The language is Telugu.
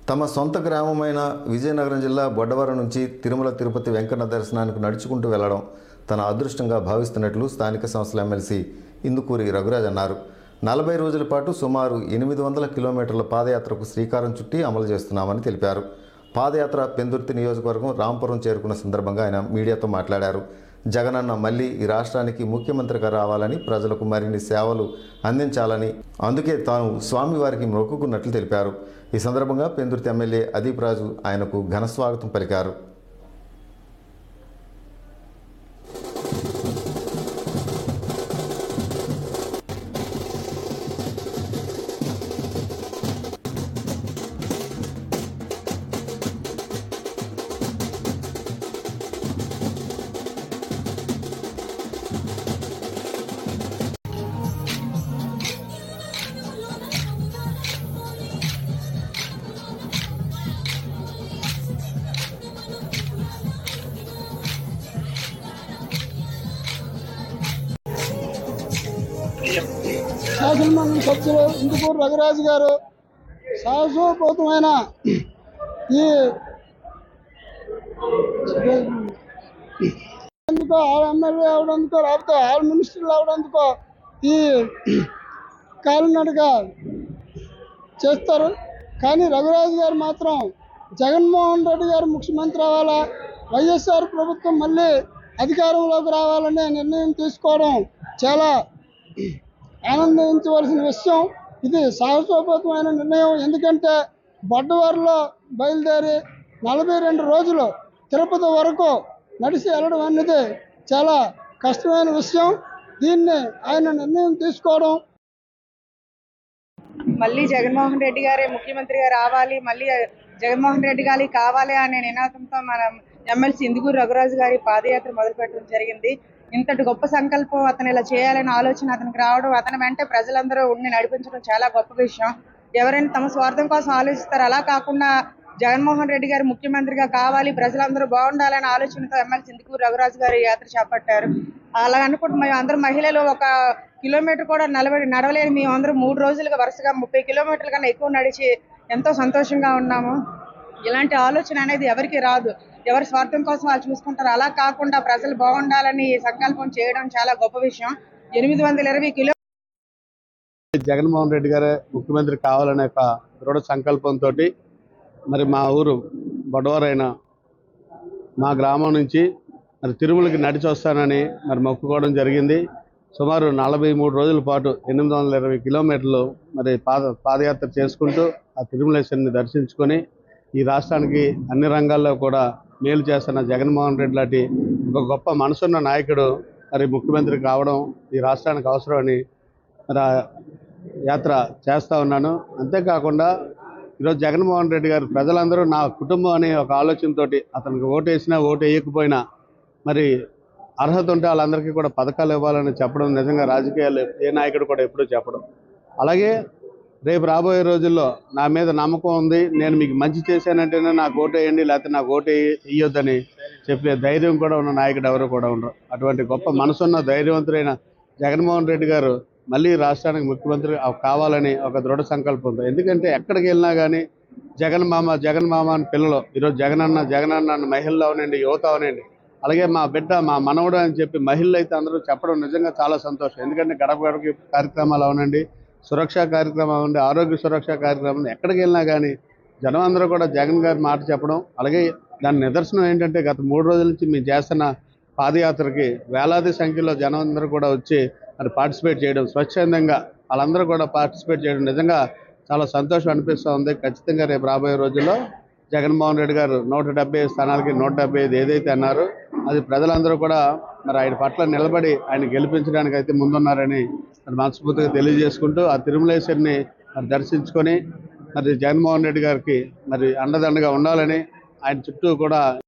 తమ సొంత గ్రామమైన విజయనగరం జిల్లా బొడ్డవరం నుంచి తిరుమల తిరుపతి వెంకన్న దర్శనానికి నడుచుకుంటూ వెళ్లడం తన అదృష్టంగా భావిస్తున్నట్లు స్థానిక సంస్థల ఎమ్మెల్సీ ఇందుకూరి రఘురాజ్ అన్నారు నలభై రోజుల పాటు సుమారు ఎనిమిది వందల కిలోమీటర్ల పాదయాత్రకు శ్రీకారం చుట్టి అమలు చేస్తున్నామని తెలిపారు పాదయాత్ర పెందుర్తి నియోజకవర్గం రాంపురం చేరుకున్న సందర్భంగా ఆయన మీడియాతో మాట్లాడారు జగనన్న మళ్ళీ ఈ రాష్ట్రానికి ముఖ్యమంత్రిగా రావాలని ప్రజలకు మరిన్ని సేవలు అందించాలని అందుకే తాను స్వామివారికి మొక్కుకున్నట్లు తెలిపారు ఈ సందర్భంగా పెందుర్తి ఎమ్మెల్యే అదీప్ రాజు ఆయనకు ఘన స్వాగతం పలికారు శాసనమండలి సభ్యులు ఇందుకూరు రఘురాజు గారు సాహసోపేతమైన ఈ ఎందుకో ఆడ ఎమ్మెల్యే అవడందుకో లేకపోతే ఆడ మినిస్టర్లు అవడందుకో ఈ కాలినడగా చేస్తారు కానీ రఘురాజు గారు మాత్రం జగన్మోహన్ రెడ్డి గారు ముఖ్యమంత్రి అవ్వాలా వైఎస్ఆర్ ప్రభుత్వం మళ్ళీ అధికారంలోకి రావాలనే నిర్ణయం తీసుకోవడం చాలా ఆనందించవలసిన విషయం ఇది సాహసోపేతమైన నిర్ణయం ఎందుకంటే బొడ్డవారిలో బయలుదేరి నలభై రెండు రోజులు తిరుపతి వరకు నడిచి వెళ్ళడం అనేది చాలా కష్టమైన విషయం దీన్ని ఆయన నిర్ణయం తీసుకోవడం మళ్ళీ జగన్మోహన్ రెడ్డి గారే ముఖ్యమంత్రిగా రావాలి మళ్ళీ జగన్మోహన్ రెడ్డి గారి కావాలి అనే నినాదంతో మనం ఎమ్మెల్సీ ఇందుకూరు రఘురాజు గారి పాదయాత్ర మొదలుపెట్టడం జరిగింది ఇంతటి గొప్ప సంకల్పం అతను ఇలా చేయాలనే ఆలోచన అతనికి రావడం అతని వెంట ప్రజలందరూ ఉండి నడిపించడం చాలా గొప్ప విషయం ఎవరైనా తమ స్వార్థం కోసం ఆలోచిస్తారు అలా కాకుండా జగన్మోహన్ రెడ్డి గారు ముఖ్యమంత్రిగా కావాలి ప్రజలందరూ బాగుండాలనే ఆలోచనతో ఎమ్మెల్సీ ఇందుకూరు రఘురాజు గారు ఈ యాత్ర చేపట్టారు అలా అనుకుంటే మేము అందరం మహిళలు ఒక కిలోమీటర్ కూడా నలబడి నడవలేని మేము అందరం మూడు రోజులుగా వరుసగా ముప్పై కిలోమీటర్ల కన్నా ఎక్కువ నడిచి ఎంతో సంతోషంగా ఉన్నాము ఇలాంటి ఆలోచన అనేది ఎవరికి రాదు ఎవరి స్వార్థం కోసం వాళ్ళు చూసుకుంటారు అలా కాకుండా ప్రజలు బాగుండాలని ఈ సంకల్పం చేయడం చాలా గొప్ప విషయం ఎనిమిది వందల ఇరవై కిలో జగన్మోహన్ రెడ్డి గారే ముఖ్యమంత్రి కావాలనే ఒక దృఢ సంకల్పంతో మరి మా ఊరు బొడవరైన మా గ్రామం నుంచి మరి తిరుమలకి నడిచి వస్తానని మరి మొక్కుకోవడం జరిగింది సుమారు నలభై మూడు రోజుల పాటు ఎనిమిది వందల ఇరవై కిలోమీటర్లు మరి పాద పాదయాత్ర చేసుకుంటూ ఆ తిరుమలేశ్వరిని దర్శించుకొని ఈ రాష్ట్రానికి అన్ని రంగాల్లో కూడా మేలు చేస్తున్న జగన్మోహన్ రెడ్డి లాంటి ఒక గొప్ప మనసున్న నాయకుడు మరి ముఖ్యమంత్రి కావడం ఈ రాష్ట్రానికి అవసరమని మరి ఆ యాత్ర చేస్తూ ఉన్నాను అంతేకాకుండా ఈరోజు జగన్మోహన్ రెడ్డి గారు ప్రజలందరూ నా కుటుంబం అనే ఒక ఆలోచనతోటి అతనికి ఓటు వేసినా ఓటు వేయకపోయినా మరి అర్హత ఉంటే వాళ్ళందరికీ కూడా పథకాలు ఇవ్వాలని చెప్పడం నిజంగా రాజకీయాలు ఏ నాయకుడు కూడా ఎప్పుడూ చెప్పడం అలాగే రేపు రాబోయే రోజుల్లో నా మీద నమ్మకం ఉంది నేను మీకు మంచి చేశానంటేనే నాకు ఓటు వేయండి లేకపోతే నాకు ఓటు వేయొద్దని చెప్పే ధైర్యం కూడా ఉన్న నాయకుడు ఎవరు కూడా ఉండరు అటువంటి గొప్ప మనసున్న ధైర్యవంతుడైన జగన్మోహన్ రెడ్డి గారు మళ్ళీ రాష్ట్రానికి ముఖ్యమంత్రి అవ- కావాలని ఒక దృఢ సంకల్పంతో ఎందుకంటే ఎక్కడికి వెళ్ళినా కానీ జగన్ మామ జగన్ మామ అని పిల్లలు ఈరోజు జగనన్న జగనన్న అన్న మహిళలు అవనండి యువత అవనండి అలాగే మా బిడ్డ మా మనవడు అని చెప్పి మహిళలు అయితే అందరూ చెప్పడం నిజంగా చాలా సంతోషం ఎందుకంటే గడప గడపకి కార్యక్రమాలు అవనండి సురక్షా కార్యక్రమం అవ్వండి ఆరోగ్య సురక్షా కార్యక్రమం ఎక్కడికి వెళ్ళినా కానీ జనం అందరూ కూడా జగన్ గారి మాట చెప్పడం అలాగే దాని నిదర్శనం ఏంటంటే గత మూడు రోజుల నుంచి మేము చేస్తున్న పాదయాత్రకి వేలాది సంఖ్యలో జనం అందరూ కూడా వచ్చి మరి పార్టిసిపేట్ చేయడం స్వచ్ఛందంగా వాళ్ళందరూ కూడా పార్టిసిపేట్ చేయడం నిజంగా చాలా సంతోషం అనిపిస్తూ ఉంది ఖచ్చితంగా రేపు రాబోయే రోజుల్లో జగన్మోహన్ రెడ్డి గారు నూట డెబ్బై ఐదు స్థానాలకి నూట డెబ్బై ఐదు ఏదైతే అన్నారో అది ప్రజలందరూ కూడా మరి ఆయన పట్ల నిలబడి ఆయన గెలిపించడానికి అయితే ముందున్నారని మరి మనస్ఫూర్తిగా తెలియజేసుకుంటూ ఆ తిరుమలేశ్వరిని మరి దర్శించుకొని మరి జగన్మోహన్ రెడ్డి గారికి మరి అండదండగా ఉండాలని ఆయన చుట్టూ కూడా